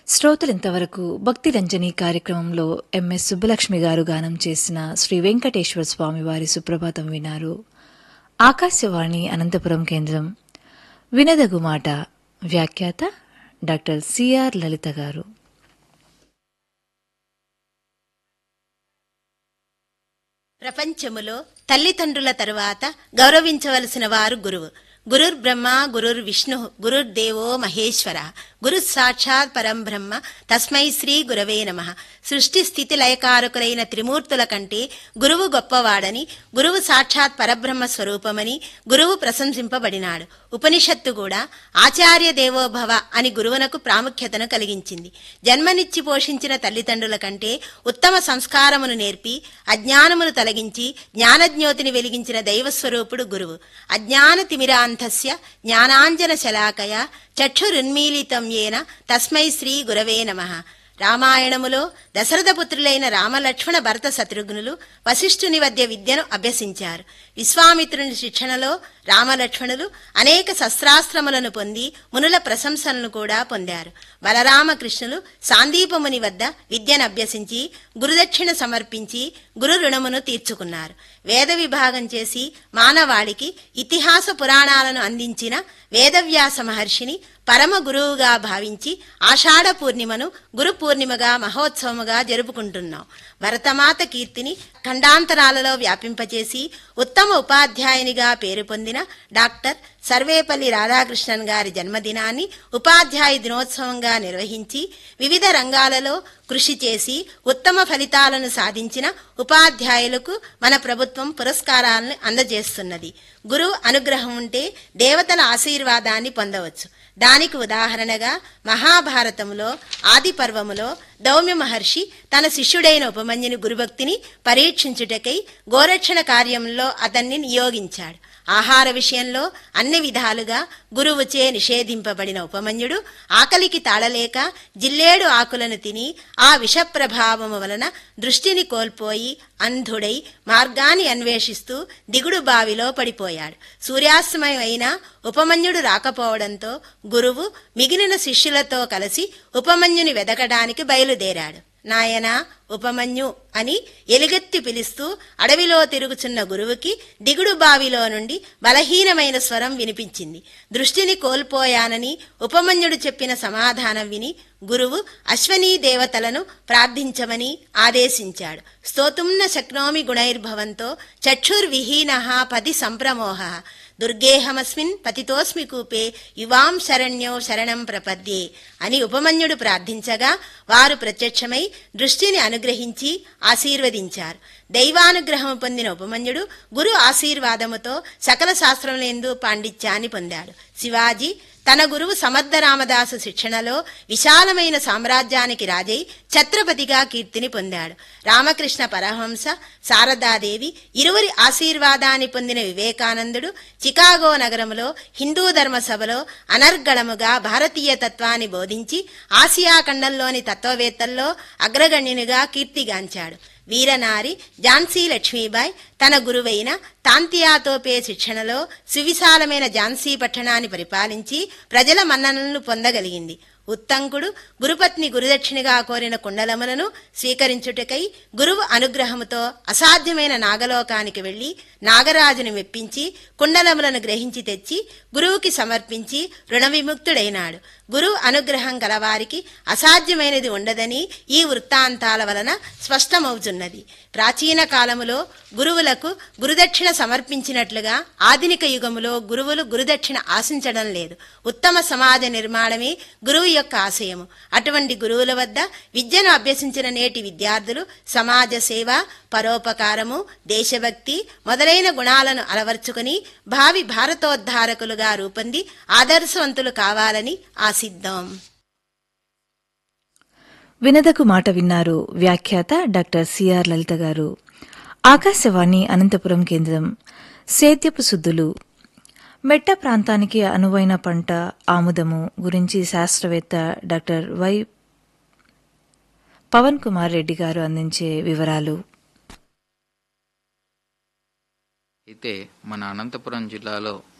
శ్రోతలింతవరకు భక్తి రంజని కార్యక్రమంలో ఎంఎస్ సుబ్బలక్ష్మి గారు గానం చేసిన శ్రీ వెంకటేశ్వర స్వామి వారి సుప్రభాతం వినారు ఆకాశవాణి అనంతపురం కేంద్రం వినదగు మాట వ్యాఖ్యాత డాక్టర్ సిఆర్ లలిత గారు ప్రపంచములో తల్లిదండ్రుల తరువాత గౌరవించవలసిన వారు గురువు గురుర్ బ్రహ్మ గురుర్ విష్ణు గురుర్ దేవో మహేశ్వర గురు సాక్షాత్ పరం బ్రహ్మ తస్మై శ్రీ గురవే నమ సృష్టి స్థితి లయకారకులైన త్రిమూర్తుల కంటే గురువు గొప్పవాడని గురువు సాక్షాత్ పరబ్రహ్మ స్వరూపమని గురువు ప్రశంసింపబడినాడు ఉపనిషత్తు కూడా ఆచార్య దేవోభవ అని గురువునకు ప్రాముఖ్యతను కలిగించింది జన్మనిచ్చి పోషించిన తల్లిదండ్రుల కంటే ఉత్తమ సంస్కారమును నేర్పి అజ్ఞానమును తొలగించి జ్ఞానజ్యోతిని వెలిగించిన దైవస్వరూపుడు గురువు అజ్ఞాన తిమిరాంధస్య జ్ఞానాంజన శలాకయ చక్షురున్మీలితం ఏన తస్మై శ్రీ గురవే నమః రామాయణములో దశరథపుత్రులైన రామలక్ష్మణ భరత శత్రుఘ్నులు వశిష్ఠుని వద్ద విద్యను అభ్యసించారు విశ్వామిత్రుని శిక్షణలో రామలక్ష్మణులు అనేక శస్త్రాస్త్రములను పొంది మునుల ప్రశంసలను కూడా పొందారు బలరామకృష్ణులు సాందీపముని వద్ద విద్యను అభ్యసించి గురుదక్షిణ సమర్పించి గురు రుణమును తీర్చుకున్నారు వేద విభాగం చేసి మానవాళికి ఇతిహాస పురాణాలను అందించిన వేదవ్యాస మహర్షిని పరమ గురువుగా భావించి ఆషాఢ పూర్ణిమను గురు పూర్ణిమగా మహోత్సవముగా జరుపుకుంటున్నాం భరతమాత కీర్తిని ఖండాంతరాలలో వ్యాపింపచేసి ఉత్తమ ఉపాధ్యాయునిగా పేరు పొందిన డాక్టర్ సర్వేపల్లి రాధాకృష్ణన్ గారి జన్మదినాన్ని ఉపాధ్యాయ దినోత్సవంగా నిర్వహించి వివిధ రంగాలలో కృషి చేసి ఉత్తమ ఫలితాలను సాధించిన ఉపాధ్యాయులకు మన ప్రభుత్వం పురస్కారాలను అందజేస్తున్నది గురువు అనుగ్రహం ఉంటే దేవతల ఆశీర్వాదాన్ని పొందవచ్చు దానికి ఉదాహరణగా మహాభారతములో ఆది పర్వములో దౌమ్య మహర్షి తన శిష్యుడైన ఉపమన్యుని గురుభక్తిని పరీక్షించుటకై గోరక్షణ కార్యంలో అతన్ని నియోగించాడు ఆహార విషయంలో అన్ని విధాలుగా గురువుచే నిషేధింపబడిన ఉపమన్యుడు ఆకలికి తాళలేక జిల్లేడు ఆకులను తిని ఆ విషప్రభావము వలన దృష్టిని కోల్పోయి అంధుడై మార్గాన్ని అన్వేషిస్తూ దిగుడు బావిలో పడిపోయాడు సూర్యాస్తమయం అయినా ఉపమన్యుడు రాకపోవడంతో గురువు మిగిలిన శిష్యులతో కలిసి ఉపమన్యుని వెదకడానికి బయలుదేరాడు నాయనా ఉపమన్యు అని ఎలుగెత్తి పిలుస్తూ అడవిలో తిరుగుచున్న గురువుకి దిగుడు బావిలో నుండి బలహీనమైన స్వరం వినిపించింది దృష్టిని కోల్పోయానని ఉపమన్యుడు చెప్పిన సమాధానం విని గురువు అశ్వనీ దేవతలను ప్రార్థించమని ఆదేశించాడు స్తోతుమ్న శక్నోమి గుణైర్భవంతో చక్షుర్విహీన పది సంప్రమోహ దుర్గేహమస్మిన్ పతితోస్మి కూపే యువాం శరణ్యో శరణం ప్రపద్యే అని ఉపమన్యుడు ప్రార్థించగా వారు ప్రత్యక్షమై దృష్టిని అనుగ్రహించి ఆశీర్వదించారు దైవానుగ్రహం పొందిన ఉపమన్యుడు గురు ఆశీర్వాదముతో సకల శాస్త్రములందు పాండిత్యాన్ని పొందాడు శివాజీ తన గురువు సమర్థ రామదాసు శిక్షణలో విశాలమైన సామ్రాజ్యానికి రాజై ఛత్రపతిగా కీర్తిని పొందాడు రామకృష్ణ పరహంస శారదాదేవి ఇరువురి ఆశీర్వాదాన్ని పొందిన వివేకానందుడు చికాగో నగరంలో హిందూ ధర్మ సభలో అనర్గళముగా భారతీయ తత్వాన్ని బోధించి ఆసియా ఖండంలోని తత్వవేత్తల్లో అగ్రగణ్యునిగా కీర్తిగాంచాడు వీరనారి ఝాన్సీ లక్ష్మీబాయి తన గురువైన తాంతియాతోపే శిక్షణలో సువిశాలమైన ఝాన్సీ పట్టణాన్ని పరిపాలించి ప్రజల మన్ననలను పొందగలిగింది ఉత్తంకుడు గురుపత్ని గురుదక్షిణగా కోరిన కుండలములను స్వీకరించుటకై గురువు అనుగ్రహముతో అసాధ్యమైన నాగలోకానికి వెళ్లి నాగరాజును మెప్పించి కుండలములను గ్రహించి తెచ్చి గురువుకి సమర్పించి రుణ విముక్తుడైనాడు గురువు అనుగ్రహం గలవారికి అసాధ్యమైనది ఉండదని ఈ వృత్తాంతాల వలన స్పష్టమవుతున్నది ప్రాచీన కాలములో గురువులకు గురుదక్షిణ సమర్పించినట్లుగా ఆధునిక యుగములో గురువులు గురుదక్షిణ ఆశించడం లేదు ఉత్తమ సమాజ నిర్మాణమే గురువు యొక్క ఆశయము అటువంటి గురువుల వద్ద విద్యను అభ్యసించిన నేటి విద్యార్థులు సమాజ సేవ పరోపకారము దేశభక్తి మొదలైన గుణాలను అలవర్చుకుని భావి భారతోద్ధారకులుగా రూపొంది ఆదర్శవంతులు కావాలని ఆశిద్దాం వినదకు మాట విన్నారు వ్యాఖ్యాత డాక్టర్ సిఆర్ లలిత గారు ఆకాశవాణి అనంతపురం కేంద్రం సేద్యపు సుద్దులు మెట్ట ప్రాంతానికి అనువైన పంట ఆముదము గురించి శాస్త్రవేత్త డాక్టర్ వై పవన్ కుమార్ రెడ్డి గారు అందించే వివరాలు అయితే మన అనంతపురం జిల్లాలో